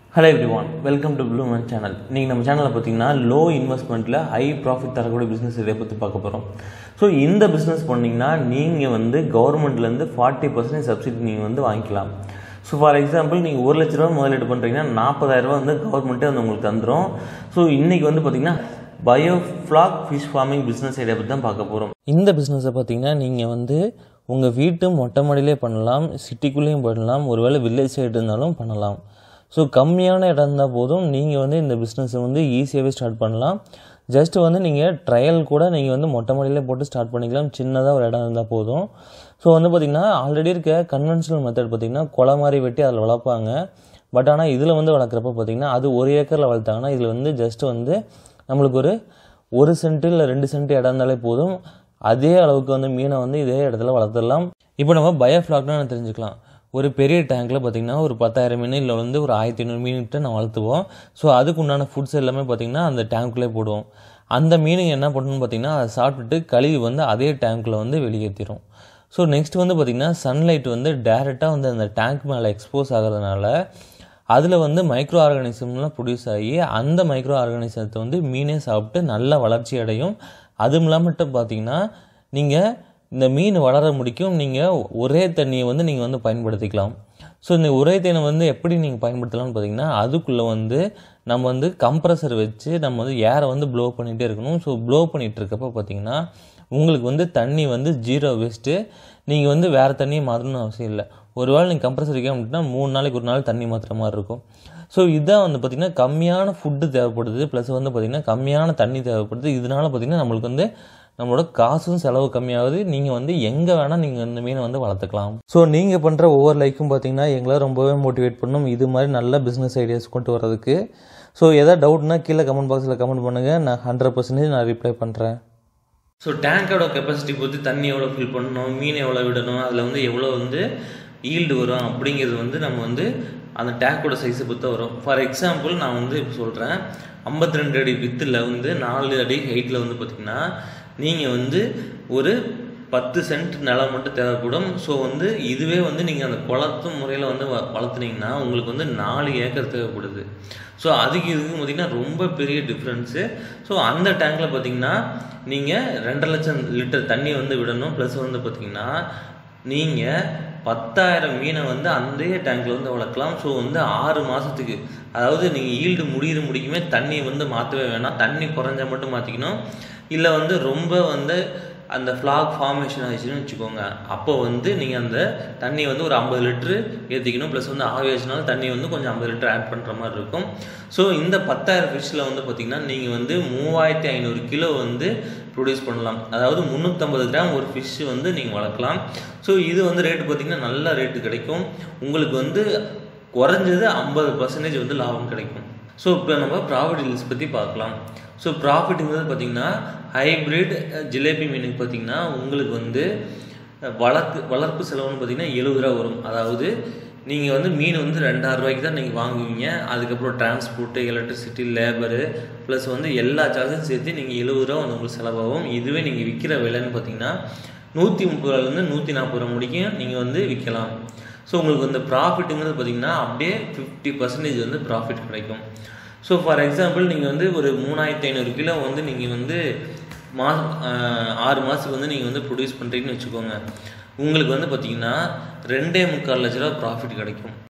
hello everyone welcome to blue man channel நீங்கள் நம்ம சேனலில் பார்த்தீங்கன்னா லோ இன்வெஸ்ட்மெண்ட்டில் ஹை ப்ராஃபிட் தரக்கூடிய பிஸ்னஸ் இதை பற்றி பார்க்க போகிறோம் ஸோ இந்த பிஸ்னஸ் பண்ணிங்கன்னா நீங்கள் வந்து கவர்மெண்ட்லேருந்து ஃபார்ட்டி பர்சன்டேஜ் சப்சிடி நீங்கள் வந்து வாங்கிக்கலாம் ஸோ ஃபார் எக்ஸாம்பிள் நீங்கள் ஒரு லட்ச ரூபா முதலீடு பண்ணுறீங்கன்னா நாற்பதாயிரரூபா வந்து கவர்மெண்ட்டே வந்து உங்களுக்கு தந்துடும் ஸோ இன்றைக்கி வந்து பார்த்தீங்கன்னா biofloc fish farming business idea பற்றி தான் பார்க்க போகிறோம் இந்த பிஸ்னஸை பார்த்தீங்கன்னா நீங்கள் வந்து உங்கள் வீட்டு மொட்டை மாடியிலே பண்ணலாம் சிட்டிக்குள்ளேயும் பண்ணலாம் ஒருவேளை வில்லேஜ் சைடு இருந்தாலும் பண்ணலாம் ஸோ கம்மியான இடம் இருந்தால் போதும் நீங்கள் வந்து இந்த பிஸ்னஸை வந்து ஈஸியாகவே ஸ்டார்ட் பண்ணலாம் ஜஸ்ட் வந்து நீங்கள் ட்ரையல் கூட நீங்கள் வந்து மொட்டை மாடியிலே போட்டு ஸ்டார்ட் பண்ணிக்கலாம் சின்னதாக ஒரு இடம் இருந்தால் போதும் ஸோ வந்து பார்த்திங்கன்னா ஆல்ரெடி இருக்க கன்வென்ஷனல் மெத்தட் பார்த்திங்கன்னா கொலை மாதிரி வெட்டி அதில் வளர்ப்பாங்க பட் ஆனால் இதில் வந்து வளர்க்குறப்ப பார்த்திங்கன்னா அது ஒரு ஏக்கரில் வளர்த்தாங்கன்னா இதில் வந்து ஜஸ்ட் வந்து நம்மளுக்கு ஒரு ஒரு சென்ட் இல்லை ரெண்டு சென்ட் இடம் இருந்தாலே போதும் அதே அளவுக்கு வந்து மீனை வந்து இதே இடத்துல வளர்த்துடலாம் இப்போ நம்ம பயோஃப்ளாக்னா தெரிஞ்சுக்கலாம் ஒரு பெரிய டேங்க்கில் பார்த்திங்கன்னா ஒரு பத்தாயிரம் மீன் இல்லை வந்து ஒரு ஆயிரத்தி ஐநூறு மீன்கிட்ட நம்ம வளர்த்துவோம் ஸோ அதுக்கு உண்டான ஃபுட்ஸ் எல்லாமே பார்த்திங்கன்னா அந்த டேங்க்குள்ளே போடுவோம் அந்த மீனுங்க என்ன பண்ணணும்னு பார்த்திங்கன்னா அதை சாப்பிட்டுட்டு கழுவி வந்து அதே டேங்க்கில் வந்து வெளியேற்றிடும் ஸோ நெக்ஸ்ட் வந்து பார்த்திங்கன்னா சன்லைட் வந்து டேரெக்டாக வந்து அந்த டேங்க் மேலே எக்ஸ்போஸ் ஆகிறதுனால அதில் வந்து மைக்ரோ ஆர்கானிசம்லாம் ப்ரொடியூஸ் ஆகி அந்த மைக்ரோ ஆர்கானிசத்தை வந்து மீனே சாப்பிட்டு நல்ல வளர்ச்சி அடையும் அதுவும் இல்லாமட்டு பார்த்தீங்கன்னா நீங்கள் இந்த மீன் வளர முடிக்கும் நீங்கள் ஒரே தண்ணியை வந்து நீங்கள் வந்து பயன்படுத்திக்கலாம் ஸோ இந்த ஒரே தண்ணியை வந்து எப்படி நீங்கள் பயன்படுத்தலாம்னு பார்த்தீங்கன்னா அதுக்குள்ளே வந்து நம்ம வந்து கம்ப்ரஸர் வச்சு நம்ம வந்து ஏரை வந்து ப்ளோ பண்ணிகிட்டே இருக்கணும் ஸோ ப்ளோ பண்ணிகிட்டு இருக்கப்போ பார்த்தீங்கன்னா உங்களுக்கு வந்து தண்ணி வந்து ஜீரோ வேஸ்ட்டு நீங்கள் வந்து வேறு தண்ணியை மாற்றணும்னு அவசியம் இல்லை ஒரு வேளை நீங்கள் கம்ப்ரஸர் வைக்காம அப்படின்னா மூணு நாளைக்கு ஒரு நாள் தண்ணி மாற்றுற மாதிரி இருக்கும் ஸோ இதான் வந்து பார்த்திங்கன்னா கம்மியான ஃபுட்டு தேவைப்படுது ப்ளஸ் வந்து பார்த்திங்கன்னா கம்மியான தண்ணி தேவைப்படுது இதனால பார்த்திங்கன்னா நம்மளுக்கு வந்து நம்மளோட காசும் செலவு கம்மியாகுது நீங்கள் வந்து எங்கே வேணால் நீங்கள் இந்த மீனை வந்து வளர்த்துக்கலாம் ஸோ நீங்கள் பண்ணுற ஒவ்வொரு லைக்கும் பார்த்தீங்கன்னா எங்களை ரொம்பவே மோட்டிவேட் பண்ணும் இது மாதிரி நல்ல பிஸ்னஸ் ஐடியாஸ் கொண்டு வரதுக்கு ஸோ எதாவது டவுட்னா கீழே கமெண்ட் பாக்ஸில் கமெண்ட் பண்ணுங்கள் நான் ஹண்ட்ரட் பர்சன்டேஜ் நான் ரிப்ளை பண்ணுறேன் ஸோ டேங்கோட கெப்பாசிட்டி பொறுத்து தண்ணி எவ்வளோ ஃபில் பண்ணணும் மீன் எவ்வளோ விடணும் அதில் வந்து எவ்வளோ வந்து ஈல்டு வரும் அப்படிங்கிறது வந்து நம்ம வந்து அந்த டேங்கோட சைஸை பொறுத்து வரும் ஃபார் எக்ஸாம்பிள் நான் வந்து இப்போ சொல்கிறேன் ஐம்பத்தி ரெண்டு அடி வித்தில் வந்து நாலு அடி ஹைட்டில் வந்து பார்த்திங்கன்னா நீங்கள் வந்து ஒரு பத்து சென்ட் நிலம் மட்டும் தேவைப்படும் ஸோ வந்து இதுவே வந்து நீங்கள் அந்த குளத்து முறையில் வந்து வ வளர்த்துனீங்கன்னா உங்களுக்கு வந்து நாலு ஏக்கர் தேவைப்படுது ஸோ அதுக்கு இதுக்கு பார்த்திங்கன்னா ரொம்ப பெரிய டிஃப்ரென்ஸு ஸோ அந்த டேங்கில் பார்த்திங்கன்னா நீங்கள் ரெண்டரை லட்சம் லிட்டர் தண்ணி வந்து விடணும் ப்ளஸ் வந்து பார்த்திங்கன்னா நீங்கள் பத்தாயிரம் மீனை வந்து அந்த டேங்க்கில் வந்து வளர்க்கலாம் ஸோ வந்து ஆறு மாதத்துக்கு அதாவது நீங்கள் ஈல்டு முடிகிற முடிக்குமே தண்ணி வந்து மாற்றவே வேணாம் தண்ணி குறைஞ்சா மட்டும் மாற்றிக்கணும் இல்லை வந்து ரொம்ப வந்து அந்த ஃப்ளாக் ஃபார்மேஷன் ஆயிடுச்சுன்னு வச்சுக்கோங்க அப்போ வந்து நீங்கள் அந்த தண்ணி வந்து ஒரு ஐம்பது லிட்ரு ஏற்றிக்கணும் ப்ளஸ் வந்து ஆவி ஆச்சுனாலும் தண்ணி வந்து கொஞ்சம் ஐம்பது லிட்டர் ஆட் பண்ணுற மாதிரி இருக்கும் ஸோ இந்த பத்தாயிரம் ஃபிஷ்ஷில் வந்து பார்த்திங்கன்னா நீங்கள் வந்து மூவாயிரத்தி ஐநூறு கிலோ வந்து ப்ரொடியூஸ் பண்ணலாம் அதாவது முந்நூற்றம்பது கிராம் ஒரு ஃபிஷ்ஷு வந்து நீங்கள் வளர்க்கலாம் ஸோ இது வந்து ரேட்டு பார்த்திங்கன்னா நல்ல ரேட்டு கிடைக்கும் உங்களுக்கு வந்து குறைஞ்சது ஐம்பது பர்சன்டேஜ் வந்து லாபம் கிடைக்கும் ஸோ இப்போ நம்ம ப்ராஃபிட் டீல்ஸ் பற்றி பார்க்கலாம் ஸோ ப்ராஃபிட்டுங்கிறது பார்த்திங்கன்னா ஹைப்ரிட் ஜிலேபி மீனுக்கு பார்த்திங்கன்னா உங்களுக்கு வந்து வளர்ப்பு வளர்ப்பு செலவுன்னு பார்த்திங்கன்னா எழுபது ரூபா வரும் அதாவது நீங்கள் வந்து மீன் வந்து ரெண்டாயிரம் ரூபாய்க்கு தான் நீங்கள் வாங்குவீங்க அதுக்கப்புறம் டிரான்ஸ்போர்ட்டு எலக்ட்ரிசிட்டி லேபரு ப்ளஸ் வந்து எல்லா சார்ஜும் சேர்த்து நீங்கள் எழுபது ரூபா வந்து உங்களுக்கு செலவாகும் இதுவே நீங்கள் விற்கிற விலைன்னு பார்த்தீங்கன்னா நூற்றி முப்பது ரூபாலேருந்து நூற்றி நாற்பது ரூபா முடிக்கும் நீங்கள் வந்து விற்கலாம் ஸோ உங்களுக்கு வந்து ப்ராஃபிட்டுங்கிறது பார்த்திங்கன்னா அப்படியே ஃபிஃப்டி பர்சன்டேஜ் வந்து ப்ராஃபிட் கிடைக்கும் ஸோ ஃபார் எக்ஸாம்பிள் நீங்கள் வந்து ஒரு மூணாயிரத்தி ஐநூறு கிலோ வந்து நீங்கள் வந்து மாதம் ஆறு மாதத்துக்கு வந்து நீங்கள் வந்து ப்ரொடியூஸ் பண்ணுறீங்கன்னு வச்சுக்கோங்க உங்களுக்கு வந்து பார்த்திங்கன்னா ரெண்டே முக்கால் லட்ச ரூபா ப்ராஃபிட் கிடைக்கும்